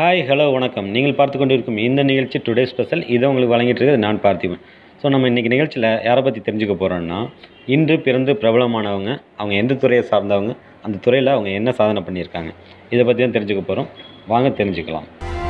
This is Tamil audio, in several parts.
ஹாய் ஹலோ வணக்கம் நீங்கள் பார்த்து கொண்டிருக்கும் இந்த நிகழ்ச்சி டுடே ஸ்பெஷல் இதை உங்களுக்கு வழங்கிட்டு இருக்கிறது நான் பார்த்திபன் ஸோ நம்ம இன்றைக்கி நிகழ்ச்சியில் யாரை பற்றி தெரிஞ்சுக்க போகிறோம்னா இன்று பிறந்து பிரபலமானவங்க அவங்க எந்த துறையை சார்ந்தவங்க அந்த துறையில் அவங்க என்ன சாதனை பண்ணியிருக்காங்க இதை பற்றி தான் தெரிஞ்சுக்க போகிறோம் வாங்க தெரிஞ்சுக்கலாம்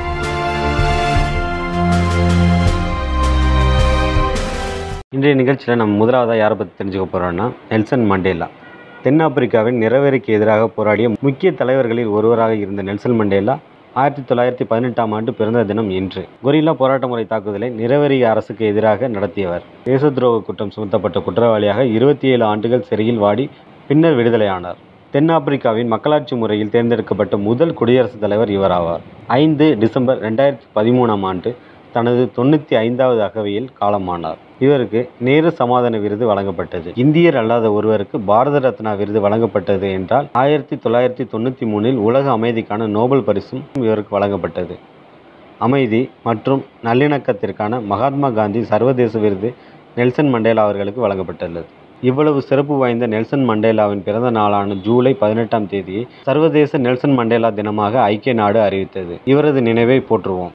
இன்றைய நிகழ்ச்சியில் நம்ம முதலாவதாக யாரை பற்றி தெரிஞ்சுக்க போகிறோம்னா நெல்சன் மண்டேலா தென்னாப்பிரிக்காவின் நிறவெறிக்கு எதிராக போராடிய முக்கிய தலைவர்களில் ஒருவராக இருந்த நெல்சன் மண்டேலா ஆயிரத்தி தொள்ளாயிரத்தி பதினெட்டாம் ஆண்டு பிறந்த தினம் இன்று கொரில்லா போராட்ட முறை தாக்குதலை நிறவெறி அரசுக்கு எதிராக நடத்தியவர் தேச துரோக குற்றம் சுமத்தப்பட்ட குற்றவாளியாக இருபத்தி ஏழு ஆண்டுகள் சிறையில் வாடி பின்னர் விடுதலையானார் தென்னாப்பிரிக்காவின் மக்களாட்சி முறையில் தேர்ந்தெடுக்கப்பட்ட முதல் குடியரசுத் தலைவர் இவராவார் ஐந்து டிசம்பர் ரெண்டாயிரத்தி பதிமூணாம் ஆண்டு தனது தொண்ணூற்றி ஐந்தாவது அகவையில் காலமானார் இவருக்கு நேரு சமாதான விருது வழங்கப்பட்டது இந்தியர் அல்லாத ஒருவருக்கு பாரத ரத்னா விருது வழங்கப்பட்டது என்றால் ஆயிரத்தி தொள்ளாயிரத்தி தொண்ணூற்றி மூணில் உலக அமைதிக்கான நோபல் பரிசும் இவருக்கு வழங்கப்பட்டது அமைதி மற்றும் நல்லிணக்கத்திற்கான மகாத்மா காந்தி சர்வதேச விருது நெல்சன் மண்டேலா அவர்களுக்கு வழங்கப்பட்டுள்ளது இவ்வளவு சிறப்பு வாய்ந்த நெல்சன் மண்டேலாவின் பிறந்த நாளான ஜூலை பதினெட்டாம் தேதியை சர்வதேச நெல்சன் மண்டேலா தினமாக ஐக்கிய நாடு அறிவித்தது இவரது நினைவை போற்றுவோம்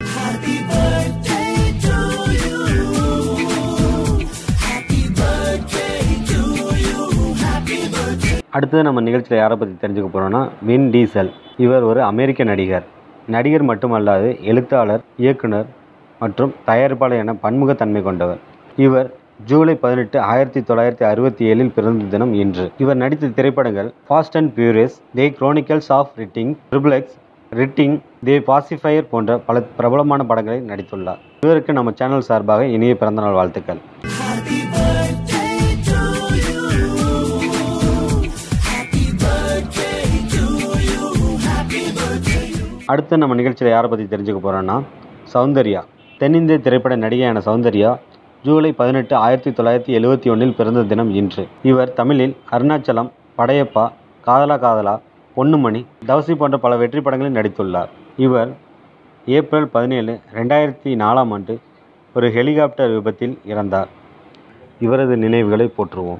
அடுத்தது நம்ம நிகழ்ச்சியில் யாரை பற்றி தெரிஞ்சுக்க போகிறோம்னா வின் டீசல் இவர் ஒரு அமெரிக்க நடிகர் நடிகர் மட்டுமல்லாது எழுத்தாளர் இயக்குனர் மற்றும் தயாரிப்பாளர் என பன்முகத்தன்மை கொண்டவர் இவர் ஜூலை பதினெட்டு ஆயிரத்தி தொள்ளாயிரத்தி அறுபத்தி ஏழில் பிறந்த தினம் இன்று இவர் நடித்த திரைப்படங்கள் fast and furious the chronicles of Riddick triple X Riddick the pacifier போன்ற பல பிரபலமான படங்களில் நடித்துள்ளார் இவருக்கு நம்ம சேனல் சார்பாக இனிய பிறந்தநாள் வாழ்த்துக்கள் அடுத்து நம்ம நிகழ்ச்சியில் யாரை பற்றி தெரிஞ்சுக்க போகிறோன்னா சௌந்தர்யா தென்னிந்திய திரைப்பட நடிகையான சௌந்தர்யா ஜூலை பதினெட்டு ஆயிரத்தி தொள்ளாயிரத்தி எழுவத்தி ஒன்றில் பிறந்த தினம் இன்று இவர் தமிழில் அருணாச்சலம் படையப்பா காதலா காதலா பொன்னுமணி தவசி போன்ற பல வெற்றி படங்களில் நடித்துள்ளார் இவர் ஏப்ரல் பதினேழு ரெண்டாயிரத்தி நாலாம் ஆண்டு ஒரு ஹெலிகாப்டர் விபத்தில் இறந்தார் இவரது நினைவுகளை போற்றுவோம்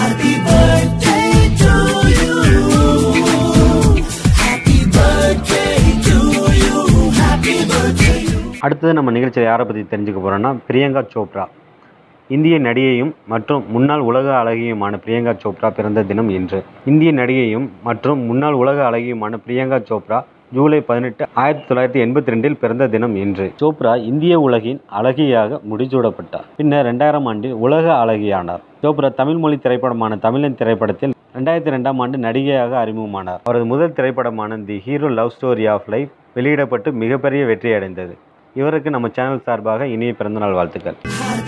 அடுத்தது நம்ம நிகழ்ச்சியில் யாரை பற்றி தெரிஞ்சுக்க போகிறோன்னா பிரியங்கா சோப்ரா இந்திய நடிகையும் மற்றும் முன்னாள் உலக அழகியுமான பிரியங்கா சோப்ரா பிறந்த தினம் இன்று இந்திய நடிகையும் மற்றும் முன்னாள் உலக அழகியுமான பிரியங்கா சோப்ரா ஜூலை பதினெட்டு ஆயிரத்தி தொள்ளாயிரத்தி எண்பத்தி ரெண்டில் பிறந்த தினம் இன்று சோப்ரா இந்திய உலகின் அழகியாக முடிசூடப்பட்டார் பின்னர் ரெண்டாயிரம் ஆண்டில் உலக அழகியானார் சோப்ரா தமிழ் மொழி திரைப்படமான தமிழன் திரைப்படத்தில் ரெண்டாயிரத்தி ரெண்டாம் ஆண்டு நடிகையாக அறிமுகமானார் அவரது முதல் திரைப்படமான the hero love story of life வெளியிடப்பட்டு மிகப்பெரிய வெற்றி அடைந்தது இவருக்கு நம்ம சேனல் சார்பாக இனிய பிறந்தநாள் வாழ்த்துக்கள்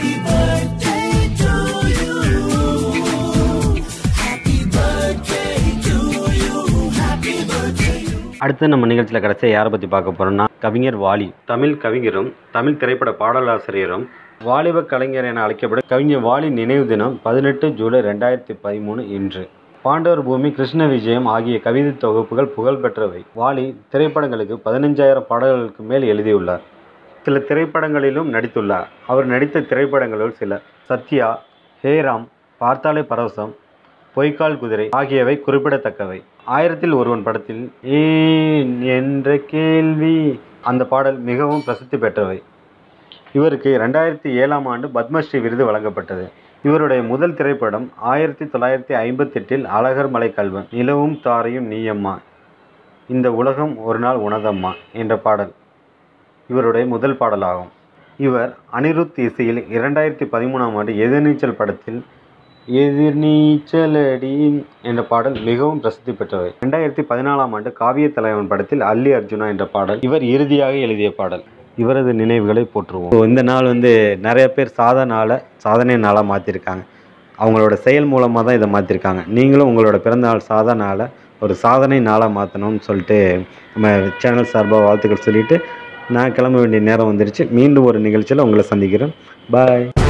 அடுத்து நம்ம நிகழ்ச்சியில் கடைசியாக யாரை பற்றி பார்க்க போகிறோம்னா கவிஞர் வாலி தமிழ் கவிஞரும் தமிழ் திரைப்பட பாடலாசிரியரும் வாலிப கலைஞர் என அழைக்கப்படும் கவிஞர் வாலி நினைவு தினம் பதினெட்டு ஜூலை ரெண்டாயிரத்தி பதிமூணு இன்று பாண்டவர் பூமி கிருஷ்ண விஜயம் ஆகிய கவிதை தொகுப்புகள் புகழ்பெற்றவை வாலி திரைப்படங்களுக்கு பதினஞ்சாயிரம் பாடல்களுக்கு மேல் எழுதியுள்ளார் சில திரைப்படங்களிலும் நடித்துள்ளார் அவர் நடித்த திரைப்படங்களுள் சில சத்யா ஹேராம் பார்த்தாலே பரவசம் பொய்க்கால் குதிரை ஆகியவை குறிப்பிடத்தக்கவை ஆயிரத்தில் ஒருவன் படத்தில் ஏன் என்ற கேள்வி அந்த பாடல் மிகவும் பிரசித்தி பெற்றவை இவருக்கு ரெண்டாயிரத்தி ஏழாம் ஆண்டு பத்மஸ்ரீ விருது வழங்கப்பட்டது இவருடைய முதல் திரைப்படம் ஆயிரத்தி தொள்ளாயிரத்தி ஐம்பத்தெட்டில் அழகர் மலை கல்வன் நிலவும் தாரையும் நீயம்மா இந்த உலகம் ஒரு நாள் உனதம்மா என்ற பாடல் இவருடைய முதல் பாடலாகும் இவர் அனிருத் இசையில் இரண்டாயிரத்தி பதிமூணாம் ஆண்டு எதிர்நீச்சல் படத்தில் எதிர்நீச்சலடி என்ற பாடல் மிகவும் பிரசித்தி பெற்றவை ரெண்டாயிரத்தி பதினாலாம் ஆண்டு காவிய தலைவன் படத்தில் அல்லி அர்ஜுனா என்ற பாடல் இவர் இறுதியாக எழுதிய பாடல் இவரது நினைவுகளை போற்றுவோம் ஸோ இந்த நாள் வந்து நிறைய பேர் சாத நாளை சாதனை நாளாக மாற்றிருக்காங்க அவங்களோட செயல் மூலமாக தான் இதை மாற்றிருக்காங்க நீங்களும் உங்களோட பிறந்தநாள் சாத நாளை ஒரு சாதனை நாளாக மாற்றணும்னு சொல்லிட்டு நம்ம சேனல் சார்பாக வாழ்த்துக்கள் சொல்லிவிட்டு நான் கிளம்ப வேண்டிய நேரம் வந்துருச்சு மீண்டும் ஒரு நிகழ்ச்சியில் உங்களை சந்திக்கிறேன் பாய்